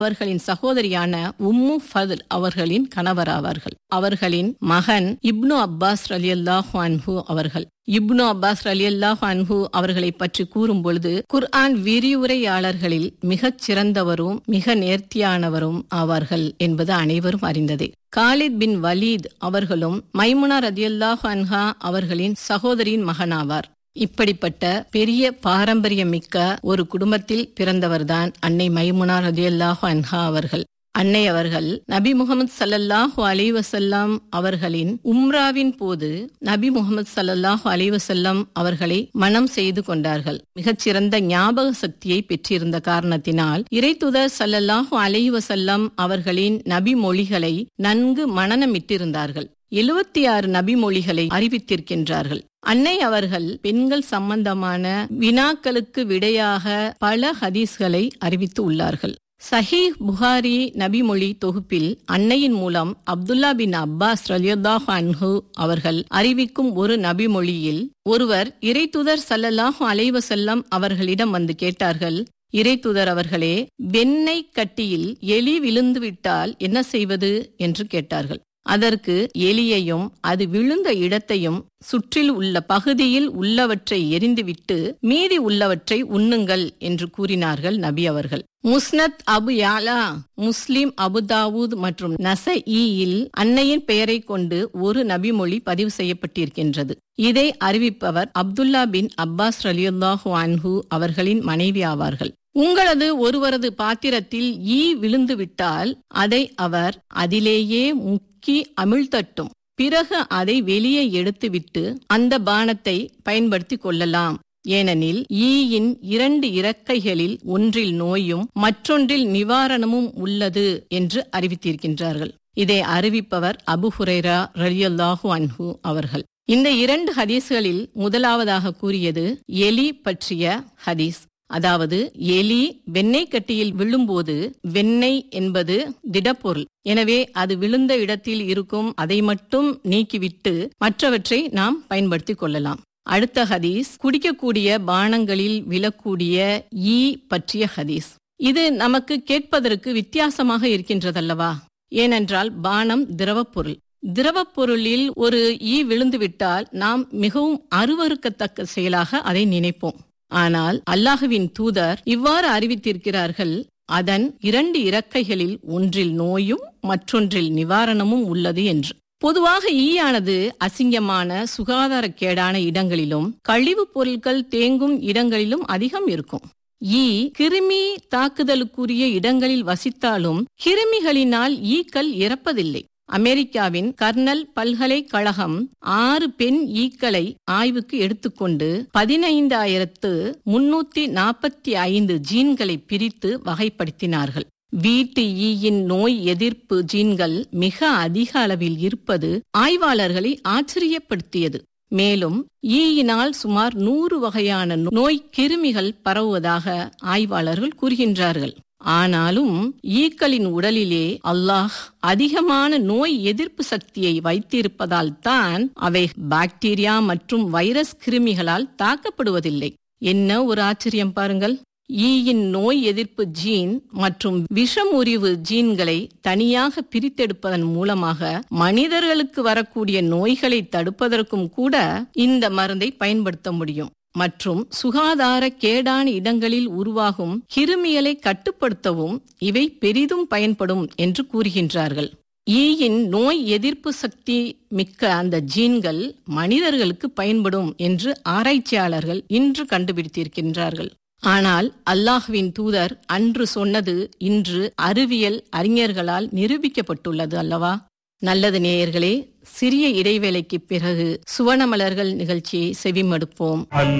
அவர்களின் சகோதரியான உம்மு ஃபதுல் அவர்களின் கணவராவார்கள் அவர்களின் மகன் இப்னு அப்பாஸ் ரலியல்லாஹு அன்ஹு அவர்கள் இப்னு அப்பாஸ் ரலியல்லாஹு அன்ஹு அவர்களை பற்றி கூறும் பொழுது குர்ஆன் விரிவுரையாளர்களில் மிகச் சிறந்தவரும் மிக நேர்த்தியானவரும் ஆவார்கள் என்பது அனைவரும் அறிந்ததே காலித் பின் வலீத் அவர்களும் மைமுனா ரதியல்லாஹு அன்ஹா அவர்களின் சகோதரியின் மகனாவார் இப்படிப்பட்ட பெரிய பாரம்பரியமிக்க ஒரு குடும்பத்தில் பிறந்தவர்தான் அன்னை மைமுனா ரதியல்லாஹு அன்ஹா அவர்கள் அன்னை அவர்கள் நபி முகமது சல்லல்லாஹு அலைவசல்லாம் அவர்களின் உம்ராவின் போது நபி முகமது சல்லல்லாஹு அலைவசல்லம் அவர்களை மனம் செய்து கொண்டார்கள் மிகச்சிறந்த ஞாபக சக்தியை பெற்றிருந்த காரணத்தினால் இறைத்துதர் சல்லல்லாஹு அலைவசல்லம் அவர்களின் நபி மொழிகளை நன்கு மனநமிட்டிருந்தார்கள் எழுபத்தி ஆறு நபி மொழிகளை அறிவித்திருக்கின்றார்கள் அன்னை அவர்கள் பெண்கள் சம்பந்தமான வினாக்களுக்கு விடையாக பல ஹதீஸ்களை அறிவித்து உள்ளார்கள் சஹீஹ் புகாரி நபிமொழி தொகுப்பில் அன்னையின் மூலம் அப்துல்லா பின் அப்பாஸ் ரலியல்லாஹு அன்ஹு அவர்கள் அறிவிக்கும் ஒரு நபிமொழியில் ஒருவர் இறைத்துதர் சல்லல்லாஹு அலைவசல்லம் அவர்களிடம் வந்து கேட்டார்கள் இறைத்துதர் அவர்களே வெண்ணெய் கட்டியில் எலி விழுந்து விட்டால் என்ன செய்வது என்று கேட்டார்கள் அதற்கு எலியையும் அது விழுந்த இடத்தையும் சுற்றில் உள்ள பகுதியில் உள்ளவற்றை எரிந்துவிட்டு மீதி உள்ளவற்றை உண்ணுங்கள் என்று கூறினார்கள் நபி அவர்கள் முஸ்னத் அபு யாலா முஸ்லிம் அபுதாவூத் மற்றும் நசஇயில் அன்னையின் பெயரை கொண்டு ஒரு நபிமொழி பதிவு செய்யப்பட்டிருக்கின்றது இதை அறிவிப்பவர் அப்துல்லா பின் அப்பாஸ் ரலியுல்லாஹு அன்ஹு அவர்களின் மனைவி ஆவார்கள் உங்களது ஒருவரது பாத்திரத்தில் ஈ விழுந்து விட்டால் அதை அவர் அதிலேயே முக்கி அமிழ்த்தட்டும் பிறகு அதை வெளியே எடுத்துவிட்டு அந்த பானத்தை பயன்படுத்தி கொள்ளலாம் ஏனெனில் ஈயின் இரண்டு இறக்கைகளில் ஒன்றில் நோயும் மற்றொன்றில் நிவாரணமும் உள்ளது என்று அறிவித்திருக்கின்றார்கள் இதை அறிவிப்பவர் அபு ஹுரைரா ரலியல்லாஹு அன்ஹு அவர்கள் இந்த இரண்டு ஹதீஸ்களில் முதலாவதாக கூறியது எலி பற்றிய ஹதீஸ் அதாவது எலி வெண்ணெய் கட்டியில் விழும்போது வெண்ணெய் என்பது திடப்பொருள் எனவே அது விழுந்த இடத்தில் இருக்கும் அதை மட்டும் நீக்கிவிட்டு மற்றவற்றை நாம் பயன்படுத்திக் கொள்ளலாம் அடுத்த ஹதீஸ் குடிக்கக்கூடிய பானங்களில் விழக்கூடிய ஈ பற்றிய ஹதீஸ் இது நமக்கு கேட்பதற்கு வித்தியாசமாக இருக்கின்றதல்லவா ஏனென்றால் பானம் திரவப் பொருள் திரவப் பொருளில் ஒரு ஈ விழுந்துவிட்டால் நாம் மிகவும் அருவறுக்கத்தக்க செயலாக அதை நினைப்போம் ஆனால் அல்லாஹுவின் தூதர் இவ்வாறு அறிவித்திருக்கிறார்கள் அதன் இரண்டு இறக்கைகளில் ஒன்றில் நோயும் மற்றொன்றில் நிவாரணமும் உள்ளது என்று பொதுவாக ஈயானது அசிங்கமான சுகாதாரக்கேடான இடங்களிலும் கழிவுப் பொருட்கள் தேங்கும் இடங்களிலும் அதிகம் இருக்கும் ஈ கிருமி தாக்குதலுக்குரிய இடங்களில் வசித்தாலும் கிருமிகளினால் ஈக்கள் இறப்பதில்லை அமெரிக்காவின் கர்னல் பல்கலைக்கழகம் ஆறு பெண் ஈக்களை ஆய்வுக்கு எடுத்துக்கொண்டு பதினைந்தாயிரத்து முன்னூத்தி நாற்பத்தி ஐந்து ஜீன்களை பிரித்து வகைப்படுத்தினார்கள் வீட்டு ஈயின் நோய் எதிர்ப்பு ஜீன்கள் மிக அதிக அளவில் இருப்பது ஆய்வாளர்களை ஆச்சரியப்படுத்தியது மேலும் ஈயினால் சுமார் நூறு வகையான நோய் கிருமிகள் பரவுவதாக ஆய்வாளர்கள் கூறுகின்றார்கள் ஆனாலும் ஈக்களின் உடலிலே அல்லாஹ் அதிகமான நோய் எதிர்ப்பு சக்தியை வைத்திருப்பதால் தான் அவை பாக்டீரியா மற்றும் வைரஸ் கிருமிகளால் தாக்கப்படுவதில்லை என்ன ஒரு ஆச்சரியம் பாருங்கள் ஈயின் நோய் எதிர்ப்பு ஜீன் மற்றும் விஷமுறிவு ஜீன்களை தனியாக பிரித்தெடுப்பதன் மூலமாக மனிதர்களுக்கு வரக்கூடிய நோய்களை தடுப்பதற்கும் கூட இந்த மருந்தை பயன்படுத்த முடியும் மற்றும் சுகாதார கேடான இடங்களில் உருவாகும் கிருமிகளை கட்டுப்படுத்தவும் இவை பெரிதும் பயன்படும் என்று கூறுகின்றார்கள் ஈயின் நோய் எதிர்ப்பு சக்தி மிக்க அந்த ஜீன்கள் மனிதர்களுக்கு பயன்படும் என்று ஆராய்ச்சியாளர்கள் இன்று கண்டுபிடித்திருக்கின்றார்கள் ஆனால் அல்லாஹுவின் தூதர் அன்று சொன்னது இன்று அறிவியல் அறிஞர்களால் நிரூபிக்கப்பட்டுள்ளது அல்லவா நல்லது நேயர்களே சிறிய இடைவேளைக்கு பிறகு சுவனமலர்கள் நிகழ்ச்சியை செவிமடுப்போம்